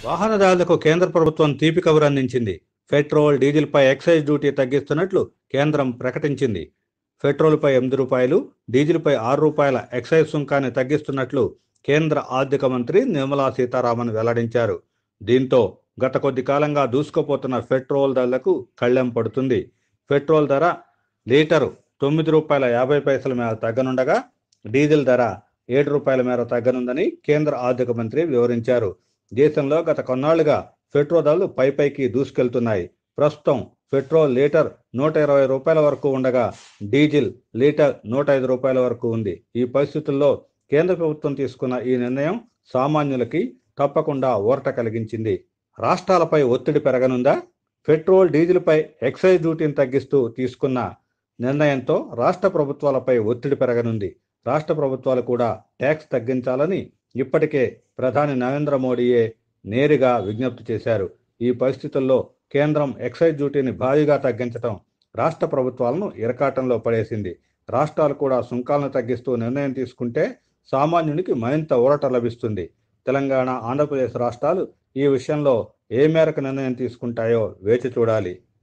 వాహనదారులకు కేంద్ర ప్రభుత్వం తీపి కబురు అందించింది పెట్రోల్ డీజిల్పై ఎక్సైజ్ డ్యూటీ తగ్గిస్తున్నట్లు కేంద్రం ప్రకటించింది పెట్రోల్పై ఎనిమిది రూపాయలు డీజిల్పై ఆరు రూపాయల ఎక్సైజ్ సుంకాన్ని తగ్గిస్తున్నట్లు కేంద్ర ఆర్థిక మంత్రి నిర్మలా సీతారామన్ వెల్లడించారు దీంతో గత కొద్ది కాలంగా దూసుకుపోతున్న పెట్రోల్ ధరలకు కళ్ళెం పడుతుంది పెట్రోల్ ధర లీటరు తొమ్మిది రూపాయల యాభై పైసల మేర తగ్గనుండగా డీజిల్ ధర ఏడు రూపాయల మేర తగ్గనుందని కేంద్ర ఆర్థిక మంత్రి వివరించారు దేశంలో గత కొన్నాళ్లుగా పెట్రోల్ ధరలు పై పైకి దూసుకెళ్తున్నాయి ప్రస్తుతం పెట్రోల్ లీటర్ నూట ఇరవై రూపాయల వరకు ఉండగా డీజిల్ లీటర్ నూట ఐదు రూపాయల వరకు ఉంది ఈ పరిస్థితుల్లో కేంద్ర ప్రభుత్వం తీసుకున్న ఈ నిర్ణయం సామాన్యులకి తప్పకుండా ఊరట కలిగించింది రాష్ట్రాలపై ఒత్తిడి పెరగనుందా పెట్రోల్ డీజిల్పై ఎక్సైజ్ డ్యూటీని తగ్గిస్తూ తీసుకున్న నిర్ణయంతో రాష్ట్ర ప్రభుత్వాలపై ఒత్తిడి పెరగనుంది రాష్ట్ర ప్రభుత్వాలు కూడా ట్యాక్స్ తగ్గించాలని ఇప్పటికే ప్రధాని నరేంద్ర మోడీయే నేరుగా విజ్ఞప్తి చేశారు ఈ పరిస్థితుల్లో కేంద్రం ఎక్సైజ్ డ్యూటీని భారీగా తగ్గించడం రాష్ట్ర ప్రభుత్వాలను ఇరకాటంలో పడేసింది రాష్ట్రాలు కూడా సుంకాలను తగ్గిస్తూ నిర్ణయం తీసుకుంటే సామాన్యునికి మరింత ఊరట లభిస్తుంది తెలంగాణ ఆంధ్రప్రదేశ్ రాష్ట్రాలు ఈ విషయంలో ఏ మేరకు నిర్ణయం తీసుకుంటాయో వేచి చూడాలి